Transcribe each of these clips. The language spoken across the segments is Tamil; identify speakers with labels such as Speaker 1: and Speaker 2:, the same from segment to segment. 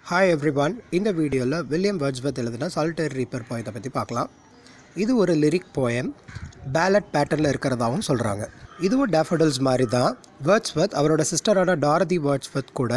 Speaker 1: ஹாய் எவ்ரிவான் இந்த வீடியோவில் வில்லியம் வேர்ட்ஸ்வர்த் எழுதின சாலிட்டரி ரீப்பர் போயத்தை பற்றி பார்க்கலாம் இது ஒரு லிரிக் போயம் பேலட் பேட்டர்னில் இருக்கிறதாவும் சொல்கிறாங்க இதுவும் டேஃபடல்ஸ் மாதிரி தான் வேர்ட்ஸ்வர்த் அவரோட சிஸ்டரான டாரதி வேர்ட்ஸ்வர்த் கூட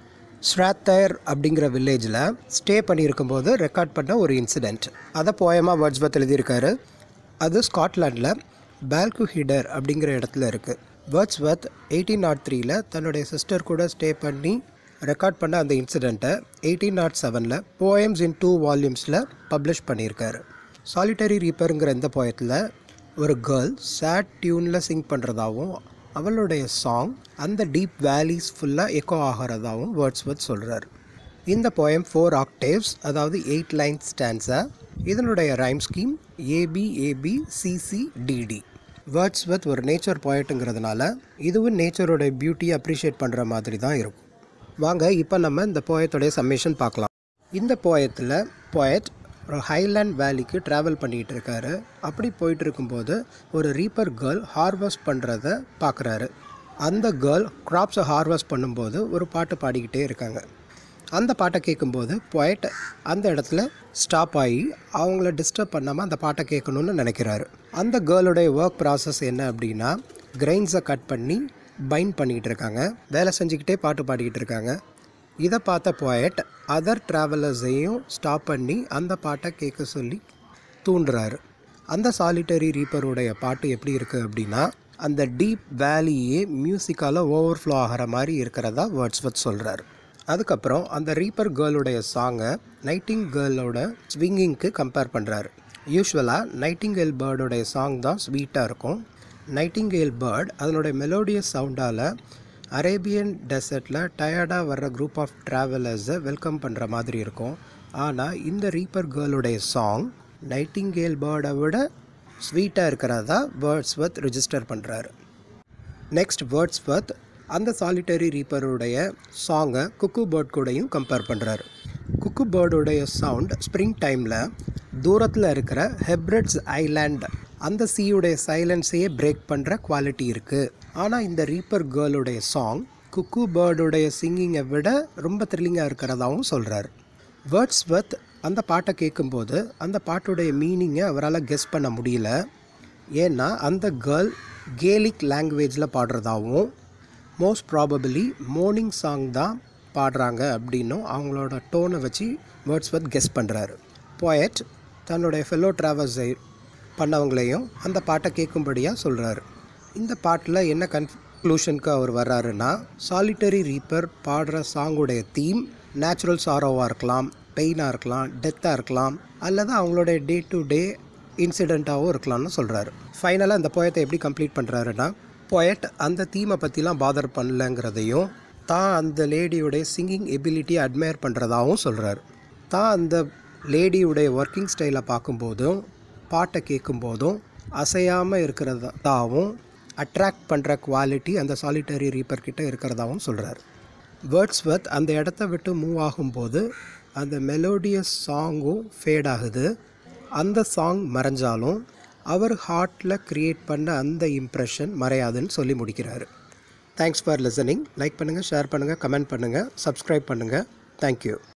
Speaker 1: ஸ்ராத்தயர் அப்படிங்கிற வில்லேஜில் ஸ்டே பண்ணியிருக்கும்போது ரெக்கார்ட் பண்ண ஒரு இன்சிடெண்ட் அதை போயமாக வேர்ட்ஸ்வர்த் எழுதியிருக்காரு அது ஸ்காட்லாண்டில் பால்கு ஹிடர் அப்படிங்கிற இடத்துல இருக்குது வேர்ட்ஸ்வர்த் எயிட்டீன் நாட் த்ரீல தன்னுடைய சிஸ்டர் கூட ஸ்டே பண்ணி ரெக்கார்ட் பண்ண அந்த இன்சிடெண்ட்டை எயிட்டீன் நாட் செவனில் போயம்ஸ் இன் டூ வால்யூம்ஸில் பப்ளிஷ் பண்ணியிருக்காரு சாலிட்டரி ரீப்பருங்கிற இந்த போயத்தில் ஒரு கேர்ள் சேட் டியூனில் சிங் பண்ணுறதாவும் அவளுடைய சாங் அந்த டீப் வேலிஸ் ஃபுல்லாக எக்கோ ஆகிறதாவும் வேர்ட்ஸ்வர்த் சொல்கிறார் இந்த போயம் ஃபோர் ஆக்டேவ்ஸ் அதாவது எயிட் லைன் ஸ்டான்ஸா இதனுடைய rhyme scheme A B A B C C D D Wordsworth ஒரு நேச்சர் போயட்டுங்கிறதுனால இதுவும் நேச்சரோட பியூட்டியை அப்ரிஷியேட் பண்ணுற மாதிரி தான் இருக்கும் வாங்க இப்போ நம்ம இந்த போயத்தோடைய சம்மேஷன் பார்க்கலாம் இந்த போயத்தில் போயட் ஒரு ஹைலேண்ட் வேலிக்கு ட்ராவல் பண்ணிகிட்டு இருக்காரு அப்படி போயிட்டு இருக்கும்போது ஒரு ரீப்பர் கேர்ள் ஹார்வெஸ்ட் பண்ணுறத பார்க்குறாரு அந்த கேர்ள் க்ராப்ஸை ஹார்வெஸ்ட் பண்ணும்போது ஒரு பாட்டு பாடிக்கிட்டே இருக்காங்க அந்த பாட்டை கேட்கும்போது poet அந்த இடத்துல ஸ்டாப் ஆகி அவங்கள டிஸ்டர்ப் பண்ணாமல் அந்த பாட்டை கேட்கணும்னு நினைக்கிறாரு அந்த கேர்ளுடைய ஒர்க் ப்ராசஸ் என்ன அப்படின்னா கிரைன்ஸை கட் பண்ணி பைண்ட் பண்ணிக்கிட்டு இருக்காங்க வேலை செஞ்சுக்கிட்டே பாட்டு பாடிக்கிட்டு இருக்காங்க இதை பார்த்த poet அதர் ட்ராவலர்ஸையும் ஸ்டாப் பண்ணி அந்த பாட்டை கேட்க சொல்லி தூண்டுறாரு அந்த சாலிட்டரி ரீப்பருடைய பாட்டு எப்படி இருக்குது அப்படின்னா அந்த டீப் வேலியே மியூசிக்கால் ஓவர்ஃப்ளோ ஆகிற மாதிரி இருக்கிறதா வேர்ட்ஸ்வர்த் சொல்கிறாரு அதுக்கப்புறம் அந்த ரீப்பர் கேர்ளுடைய சாங்கை நைட்டிங் கேர்ளோட ஸ்விங்கிங்க்கு கம்பேர் பண்ணுறாரு யூஸ்வலாக நைட்டிங்கேல் பேர்டோடைய சாங் தான் ஸ்வீட்டாக இருக்கும் நைட்டிங்கேல் பேர்ட் அதனுடைய மெலோடியஸ் சவுண்டால் அரேபியன் டெசர்ட்டில் டயர்டாக வர்ற குரூப் ஆஃப் ட்ராவலர்ஸை வெல்கம் பண்ணுற மாதிரி இருக்கும் ஆனால் இந்த ரீப்பர் கேர்ளுடைய சாங் நைட்டிங்கேல் பேர்டை விட ஸ்வீட்டாக இருக்கிறதா வேர்ட்ஸ்வர்த் ரிஜிஸ்டர் பண்ணுறாரு நெக்ஸ்ட் வேர்ட்ஸ்வர்த் அந்த சாலிட்டரி ரீப்பருடைய சாங்கை குக்கு பேர்ட் கூடயும் கம்பேர் பண்ணுறாரு குக்கு பேர்டுடைய சவுண்ட் ஸ்ப்ரிங் டைமில் தூரத்தில் இருக்கிற ஹெப்ரட்ஸ் ஐலாண்ட் அந்த சீயுடைய சைலன்ஸையே பிரேக் பண்ணுற குவாலிட்டி இருக்குது ஆனால் இந்த ரீப்பர் கேர்ளுடைய சாங் குக்கு பேர்டுடைய சிங்கிங்கை விட ரொம்ப த்ரில்லிங்காக இருக்கிறதாவும் சொல்கிறாரு வேர்ட்ஸ்வர்த் அந்த பாட்டை கேட்கும்போது அந்த பாட்டுடைய மீனிங்கை அவரால் கெஸ் பண்ண முடியல ஏன்னா அந்த கேர்ள் கேலிக் லாங்குவேஜில் பாடுறதாவும் மோஸ்ட் ப்ராபபிளி மார்னிங் சாங் தான் பாடுறாங்க அப்படின்னும் அவங்களோட டோனை வச்சு வேர்ட்ஸ்வர்த் கெஸ் பண்ணுறாரு போயட் தன்னுடைய ஃபெல்லோ ட்ராவல்ஸை பண்ணவங்களையும் அந்த பாட்டை கேட்கும்படியாக சொல்கிறாரு இந்த பாட்டில் என்ன கன்க்ளூஷனுக்கு அவர் வர்றாருன்னா சாலிட்டரி ரீப்பர் பாடுற சாங்குடைய தீம் நேச்சுரல் சாரோவாக இருக்கலாம் பெயினாக இருக்கலாம் டெத்தாக இருக்கலாம் அல்லது அவங்களுடைய டே டு டே இன்சிடெண்ட்டாகவும் இருக்கலாம்னு சொல்கிறாரு ஃபைனலாக இந்த போயத்தை எப்படி கம்ப்ளீட் பண்ணுறாருன்னா போயட் அந்த தீமை பற்றிலாம் பாதர் பண்ணலங்கிறதையும் தான் அந்த லேடியுடைய சிங்கிங் எபிலிட்டியை அட்மையர் பண்ணுறதாகவும் சொல்கிறாரு தான் அந்த லேடியுடைய ஒர்க்கிங் ஸ்டைலை பார்க்கும்போதும் பாட்டை கேட்கும்போதும் அசையாமல் இருக்கிறதாவும் அட்ராக்ட் பண்ணுற குவாலிட்டி அந்த சாலிட்டரி ரீப்பர் கிட்ட இருக்கிறதாவும் சொல்கிறார் வேர்ட்ஸ்வர்த் அந்த இடத்த விட்டு மூவ் ஆகும்போது அந்த மெலோடியஸ் சாங்கும் ஃபேட் ஆகுது அந்த சாங் மறைஞ்சாலும் அவர் ஹார்ட்டில் க்ரியேட் பண்ண அந்த இம்ப்ரெஷன் மறையாதுன்னு சொல்லி முடிக்கிறாரு தேங்க்ஸ் ஃபார் லிசனிங் லைக் பண்ணுங்கள் ஷேர் பண்ணுங்கள் கமெண்ட் பண்ணுங்கள் சப்ஸ்கிரைப் பண்ணுங்கள் தேங்க்யூ